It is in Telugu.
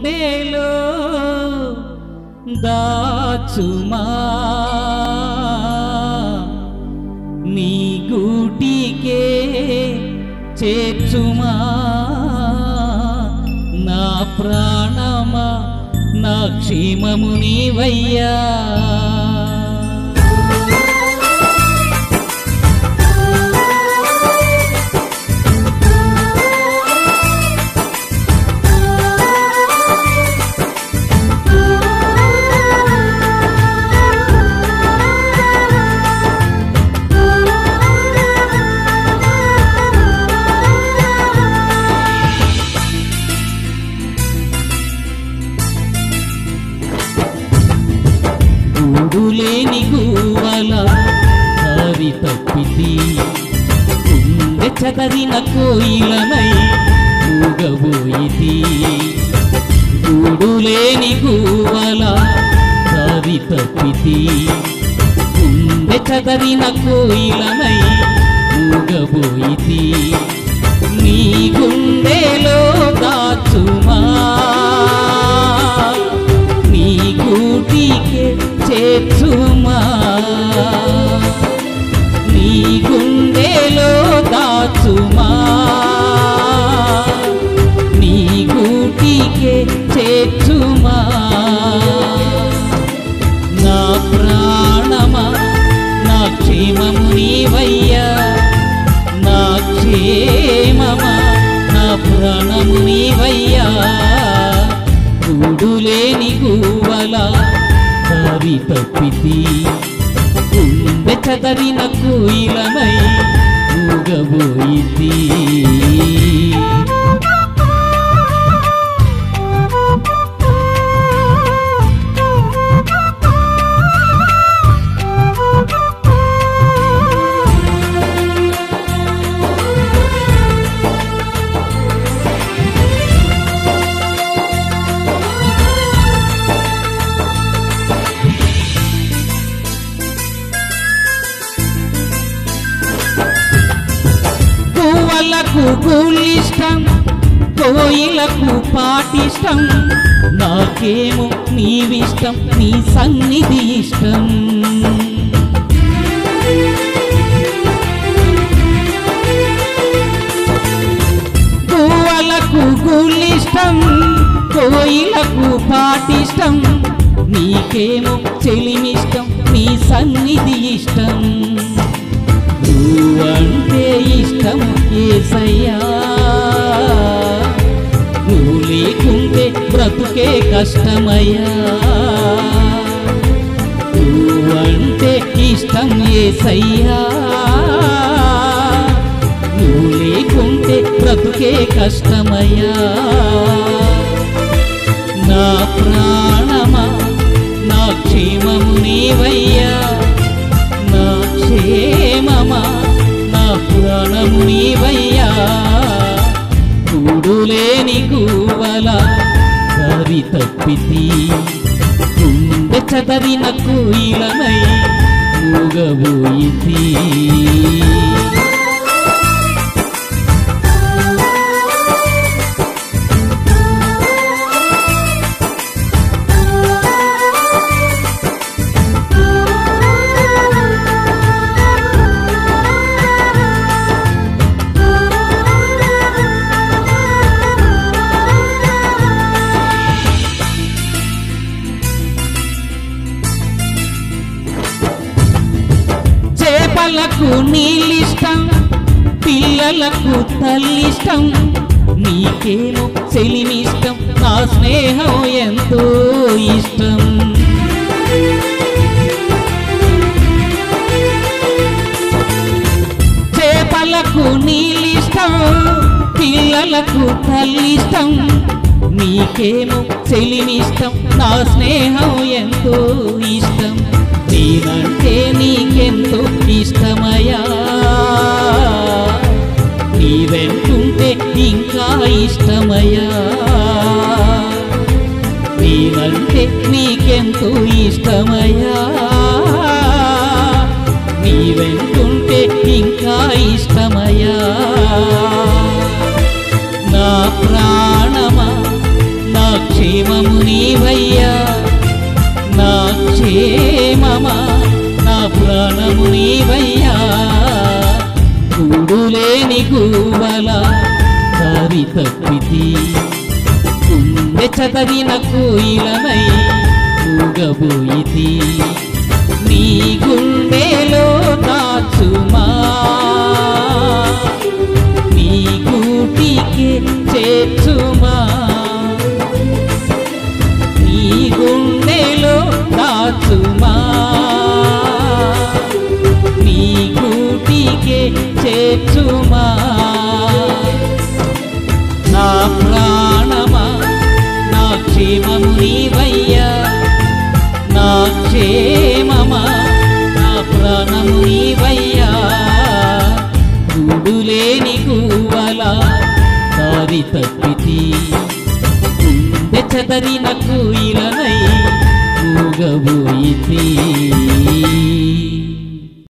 గుండెలో దాచుమా నీ గూటికే చేర్చుమా నా ప్రాణమా నా క్షేమము నీవయ్యా గూడులేని గూవల దారి తప్పితి గుండె చదరిన కోయిలనై మూగబోయితి గూడులేని గూవల దారి తప్పితి గుండె చదరిన కోయిలనై మూగబోయితి నీ గుండెలో దాచుమా నీ గూటికే చేర్చుమా నీ గుండెలో దాచుమా నీ గూటికే చేర్చుమా నా ప్రాణమా నా క్షేమము నీవయ్యా నా క్షేమమా నా ప్రాణము నీవయ్యా కూడులేని గువ్వల దారి తప్పితి గుండె చదరిన కోయిలమై ఊగబోయితి పువ్వులకు కూలిష్టం కోయిలకు పాటిష్టం నాకేమో నీవిష్టం నీ సన్నిధి ఇష్టం పువ్వులకు కూలిష్టం కోయిలకు పాటిష్టం నీకేమో చెలిమిష్టం నీ సన్నిధి ఇష్టం నువ్వంటే ఇష్టం ఏసయ్యా నువ్వు లేకుంటే బ్రతుకే కష్టమయ్యా నువ్వంటే ఇష్టం ఏసయ్యా నువ్వు లేకుంటే బ్రతుకే కష్టమయ్యా నా ప్రాణమా నా క్షేమము నీవయ్యా నా క్షేమమా నా ప్రాణము నీవయ్యా కూడులేని గువ్వల దారి తప్పితి గుండె చదరిన కోయిలనై మూగబోయితి చేపలకు నీళ్ళిష్టం పిల్లలకు తల్లిష్టం నీకేమో చెలిమిష్టం నా స్నేహం ఎంతో ఇష్టం చేపలకు నీళ్ళిష్టం పిల్లలకు తల్లిష్టం నీకేమో చెలిమిష్టం నా స్నేహం ఎంతో ఇష్టం నేనంటే నీకెంతో ఇష్టమయ్యా నీ వెంటుంటే ఇంకా ఇష్టమయ్యా నేనంటే నీకెంతో ఇష్టమయ్యా నీ వెంటుంటే ఇంకా ఇష్టమయ్యా నా ప్రాణమా నా క్షేమము నీవయ్యా నా క్షేమమా నా ప్రాణము నీవయ్యా కూడులేని గువ్వల దారి తప్పితి గుండె చదవిన కోయిలమై ఊగబోయితి నీ గుండెలో దాచుమా నీ గూటికి చేర్చుమా నీ గుండెలో దాచుమా నీ గూటికే చేర్చుమా నా ప్రాణమా నా క్షేమము నీవయ్యా నా క్షేమమా నా ప్రాణము నీవయ్యా గుడులేని గువ్వల దారి తప్పితి గుండె చదరిన కుయిలనై ఊగబోయితి